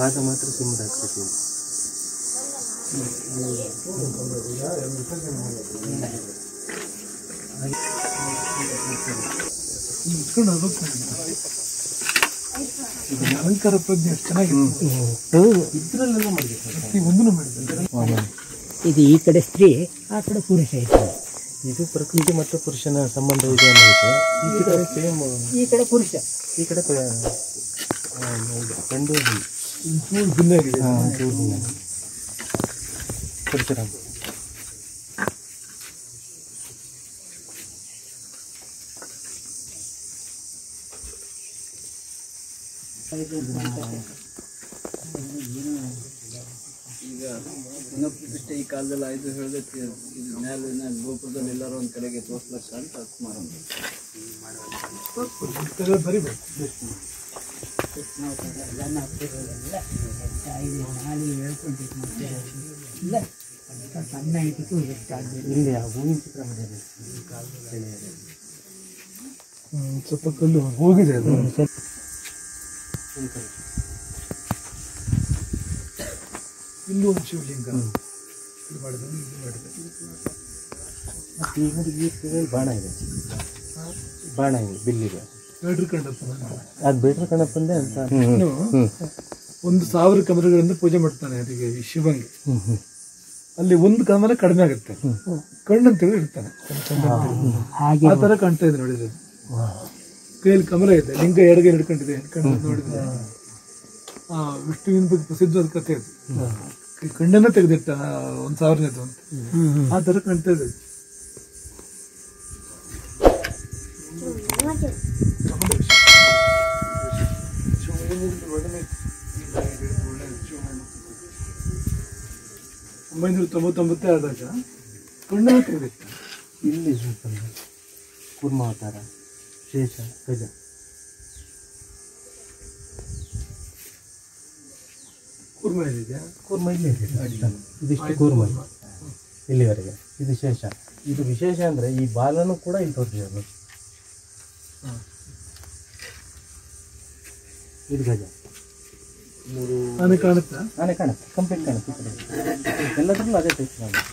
ಪಾದ ಮಾತ್ರ ಸಿಮ್ಮದಾಗ್ತೈತಿ ಇಟ್ಕೊಂಡು ಹೋಗ್ತಾನೆ ಅಲಂಕಾರ ಪ್ರಜ್ಞೆ ಎಷ್ಟು ಚೆನ್ನಾಗಿದೆ ಇದ್ರಲ್ಲೆಲ್ಲ ಮಾಡಿದ್ರು ಪ್ರತಿ ಒಂದನ್ನು ಮಾಡಿದ್ದಾರೆ ಇದು ಈ ಕಡೆ ಸ್ತ್ರೀ ಆ ಕಡೆ ಪುರುಷ ಇರ್ತಾರೆ ಇದು ಪ್ರಕೃತಿ ಮತ್ತು ಪುರುಷನ ಸಂಬಂಧ ಇದೆ ಅನ್ನೋದು ಈ ಕಡೆ ಸೇಮ್ ಈ ಕಡೆ ಪುರುಷ ಈ ಕಡೆ ಪ- ಆ, ಇದು ಗಂಡು ಹೆಣ್ಣು. ಚೂರು ಭಿನ್ನ ಆಗಿದೆ ಹಾ, ಚೂರು ಭಿನ್ನ. ಪರಶುರಾಮ ಈಗ ಪುನಃಪ್ರತಿಷ್ಠೆ ಈ ಕಾಲದಲ್ಲಿ ಆಯ್ತು ಹೇಳಿದಕ್ಕೆ ಇದು ಮ್ಯಾಲಿನ ಗೋಪುರದಲ್ಲಿ ಎಲ್ಲರೂ ಒಂದು ಕಡೆಗೆ ತೋರ್ಸ್ಲಕ್ಕ ಅಂತ ಕುಮಾರಮ್ಮ ಇದೆಲ್ಲ ಬರಿಬೇಕು ಇಲ್ಲ ಸಣ್ಣ ಇದಕ್ಕೂ ಗೊತ್ತಾಗಬೇಕು ಇಲ್ಲಿ ಆ ಹೂವಿನ ಚಿತ್ರ ಮಾಡಿದ್ದಾರೆ ಹ್ಮ್, ಸ್ವಲ್ಪ ಕಲ್ಲು ಹೋಗಿದೆ ಅದು ಇಲ್ಲೂ ಒಂದು ಶಿವಲಿಂಗ ಇದು ಮಾಡಿದ್ರೆ ಇದು ಮಾಡಿದೆ ಮತ್ತೆ ಈ ನೋಡಿ ಈ ಕಡೆಯಲ್ಲಿ ಬಾಣ ಇದೆ ಬಾಣ ಇದೆ ಬಿಲ್ಲಿದೆ ಬೇಡ್ರು ಕಂಡಪ್ಪ ಅದು ಬೇಡ್ರ ಕಣಪ್ಪಂದೆ ಅಂತ ಇನ್ನು ಒಂದು ಸಾವಿರ ಕಮಲಗಳಿಂದ ಪೂಜೆ ಮಾಡ್ತಾನೆ ಅದಕ್ಕೆ ಈ ಶಿವಂಗೆ ಅಲ್ಲಿ ಒಂದು ಕಮಲ ಕಡಿಮೆ ಆಗುತ್ತೆ ಕಣ್ಣಂತೇಳಿ ಇರ್ತಾನೆ ಹಾಗೆ ಆ ತರ ಕಾಣ್ತಾ ಇದೆ ನೋಡಿದ್ರೆ ಕೈಯಲ್ಲಿ ಕಮಲ ಇದೆ ಲಿಂಗ ಎಡಗೆ ಹಿಡ್ಕೊಂಡಿದೆ ಹಿಡ್ಕೊಂಡು ನೋಡಿದ್ರೆ ಆ ವಿಷ್ಣುವಿನ ಬಗ್ಗೆ ಪ್ರಸಿದ್ಧವಾದ ಕಥೆ ಅದು ಈ ಕಣ್ಣನ್ನ ತೆಗೆದಿಟ್ಟ ಒಂದ್ ಸಾವಿರನೇದು ಅಂತ ಆ ತರ ಕಾಣ್ತಾ ಇದೆ ಒಂಬೈನೂರ ತೊಂಬತ್ತೊಂಬತ್ತೇ ಆದಾಗ ಕಣ್ಣನ್ನ ತೆಗೆದಿಟ್ಟ ಇಲ್ಲಿ ಸ್ವಲ್ಪ ಕೂರ್ಮಾವತಾರ ಶೇಷ ಗಜ ಕೂರ್ಮ ಇದೆಯಾ ಕೂರ್ಮ ಇಲ್ಲೇ ಇದೆ ಅಷ್ಟೇ. ಇದಿಷ್ಟು ಕೂರ್ಮ ಇಲ್ಲಿವರೆಗೆ ಇದು ಶೇಷ ಇದು ವಿಶೇಷ ಅಂದ್ರೆ ಈ ಬಾಲನು ಕೂಡ ಇಲ್ಲಿ ತೋರಿಸಿರೋದು ಇದು ಗಜ ಮೂರು ಆನೆ ಕಾಣುತ್ತಾ ನಾನೇ ಕಾಣುತ್ತೆ ಕಂಪ್ಲೀಟ್ ಕಾಣುತ್ತೆ ಈ ಕಡೆ ಎಲ್ಲದರಲ್ಲೂ ಅದೇ ಟೈಪ್ ಕಾಣುತ್ತೆ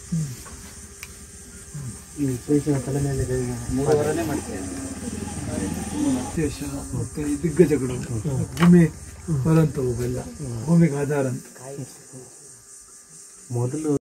ಈ ಶೇಷನ ತಲೆ ಮೇಲೆ ಮೂರುವರೆನೇ ಮಾಡ್ತೇವೆ ದೇಶ ಮತ್ತೆ ಈ ದಿಗ್ಗಜಗಳು ಭೂಮಿ ಬರಂತವು ಎಲ್ಲ ಭೂಮಿಗೆ ಆಧಾರ ಅಂತ ಮೊದಲು